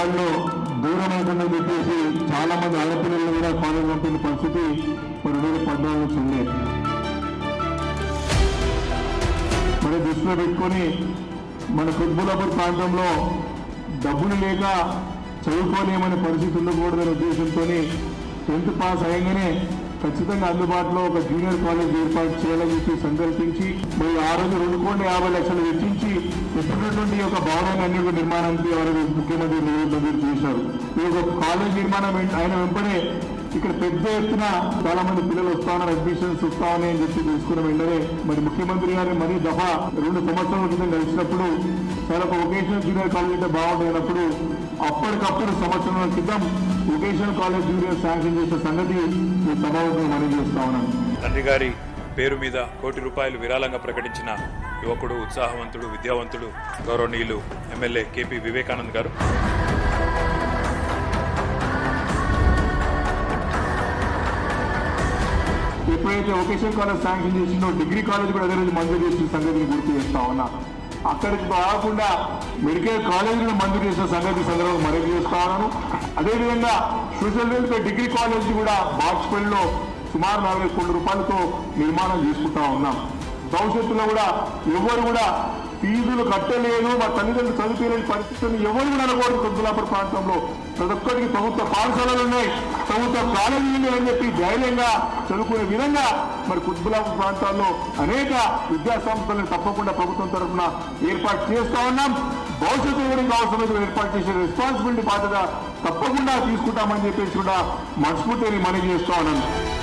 జీవితాల్లో దూరం అవుతుందని చెప్పేసి చాలా మంది ఆడపిల్లలు కూడా కాలేజ్ పంపిన పరిస్థితి మరి రెండు వేల పద్నాలుగు నుంచి ఉంది మరి దృష్టిలో పెట్టుకొని మన కుత్బులాపూర్ ప్రాంతంలో డబ్బులు లేక చదువుకోలేమనే పరిస్థితి ఉండకూడదనే ఉద్దేశంతో టెన్త్ పాస్ అయ్యగానే ఖచ్చితంగా అందుబాటులో ఒక జూనియర్ కాలేజ్ ఏర్పాటు చేయాలని చెప్పి సంకల్పించి మరి ఆ రోజు రెండు కోట్ల యాభై లక్షలు వెచ్చించి ఇప్పుడున్నటువంటి ఒక భవనాన్ని అన్ని నిర్మాణానికి ఆ రోజు ముఖ్యమంత్రి నరేంద్ర మోదీ చేశారు ఈ యొక్క కాలేజ్ నిర్మాణం వెం- ఆయన వెంటనే ఇక్కడ పెద్ద ఎత్తున చాలా మంది పిల్లలు వస్తా ఉన్నారు అడ్మిషన్స్ వస్తా ఉన్నాయి అని చెప్పి తెలుసుకున్న వెంటనే మరి ముఖ్యమంత్రి గారిని మరీ దఫా రెండు సంవత్సరాల క్రితం కలిసినప్పుడు చాలా ఒక వొకేషనల్ జూనియర్ కాలేజ్ అయితే బాగుంటుంది అన్నప్పుడు అప్పటికప్పుడు సంవత్సరం క్రితం వొకేషనల్ కాలేజ్ జూనియర్ శాంక్షన్ చేసిన సంగతి ఈ సమావేశంలో మనం చేస్తా ఉన్నాను తండ్రి గారి పేరు మీద కోటి రూపాయలు విరాళంగా ప్రకటించిన యువకుడు ఉత్సాహవంతుడు విద్యావంతుడు గౌరవనీయులు ఎమ్మెల్యే కేపీ వివేకానంద్ గారు ఎప్పుడైతే వొకేషనల్ కాలేజ్ శాంక్షన్ చేసిందో డిగ్రీ కాలేజ్ కూడా అదే రోజు మంజూరు చేసిన సంగతిని గుర్తు చేస్తా ఉన్నా అక్కడికి కాకుండా మెడికల్ కాలేజ్ కూడా మంజూరు చేసిన సంగతి సందర్భంగా మనవి చేస్తా ఉన్నాను అదేవిధంగా సోషల్ వెల్ఫేర్ డిగ్రీ కాలేజ్ కూడా బాక్స్పల్లిలో సుమారు నలభై కోట్ల రూపాయలతో నిర్మాణం చేసుకుంటా ఉన్నాం భవిష్యత్తులో కూడా ఎవరు కూడా ఫీజులు కట్టలేదు మా తల్లిదండ్రులు చదువుకోలేని పరిస్థితులను ఎవరు కూడా అనకూడదు కొద్దులాపూర్ ప్రాంతంలో ప్రతి ఒక్కరికి ప్రభుత్వ పాఠశాలలు ఉన్నాయి ప్రభుత్వ కాలేజీలు ఉన్నాయి అని చెప్పి ధైర్యంగా చదువుకునే విధంగా మరి కుత్బులాపూర్ ప్రాంతాల్లో అనేక విద్యా సంస్థలను తప్పకుండా ప్రభుత్వం తరఫున ఏర్పాటు చేస్తా ఉన్నాం భవిష్యత్తు గురించి అవసరమైతే ఏర్పాటు చేసే రెస్పాన్సిబిలిటీ బాధ్యత తప్పకుండా తీసుకుంటామని చెప్పేసి కూడా మనస్ఫూర్తిని మనవి చేస్తా ఉన్నాను